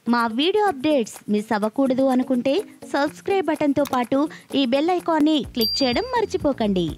మా video updates miss అవ్వకూడదు అనుకుంటే సబ్స్క్రైబ్ బటన్తో పాటు ఈ బెల్ ఐకాన్ని క్లిక్ చేయడం మర్చిపోకండి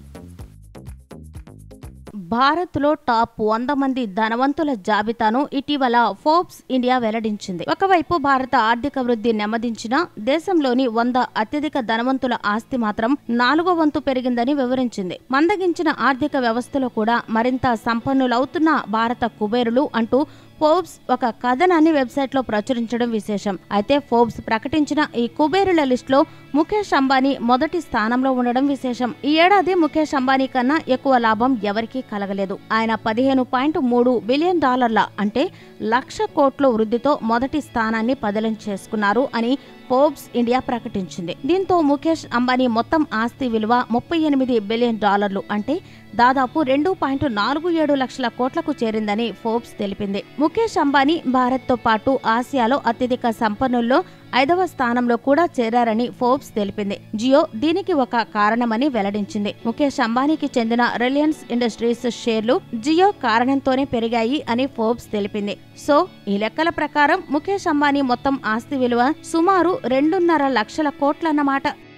భారత్లో టాప్ వంద మంది ధనవంతుల జాబితాను ఇటీవల ఫోర్బ్స్ ఇండియా వెల్లడించింది ఒకవైపు భారత ఆర్థిక వృద్ధి నెమ్మదించిన దేశంలోని వంద అత్యధిక ధనవంతుల ఆస్తి మాత్రం నాలుగో వంతు పెరిగిందని వివరించింది మందగించిన ఆర్థిక వ్యవస్థలో కూడా మరింత సంపన్నులవుతున్న భారత కుబేరులు అంటూ ఫోర్బ్స్ ఒక కథనాన్ని వెబ్సైట్లో ప్రచురించడం విశేషం అయితే ఫోర్బ్స్ ప్రకటించిన ఈ కుబేరుల లిస్టులో ముఖేష్ అంబానీ మొదటి స్థానంలో ఉండడం విశేషం ఈ ఏడాది ముఖేష్ అంబానీ కన్నా ఎక్కువ లాభం ఎవరికీ కలగలేదు ఆయన పదిహేను పాయింట్ మూడు బిలియన్ డాలర్ల అంటే లక్ష కోట్ల వృద్ధితో మొదటి స్థానాన్ని పదిలం చేసుకున్నారు అని ఫోర్బ్స్ ఇండియా ప్రకటించింది దీంతో ముఖేష్ అంబానీ మొత్తం ఆస్తి విలువ ముప్పై ఎనిమిది బిలియన్ డాలర్లు అంటే దాదాపు రెండు పాయింట్ నాలుగు ఏడు లక్షల కోట్లకు చేరిందని ఫోర్బ్స్ తెలిపింది ముఖేష్ అంబానీ భారత్తో పాటు ఆసియాలో అత్యధిక సంపన్నుల్లో ఐదవ స్థానంలో కూడా చేరారని ఫోర్బ్స్ తెలిపింది జియో దీనికి ఒక కారణమని వెల్లడించింది ముఖేష్ అంబానీకి చెందిన రిలయన్స్ ఇండస్ట్రీస్ షేర్లు జియో కారణంతోనే పెరిగాయి అని ఫోర్బ్స్ తెలిపింది సో ఈ లెక్కల ప్రకారం ముఖేష్ అంబానీ మొత్తం ఆస్తి విలువ సుమారు రెండున్నర లక్షల కోట్లన్నమాట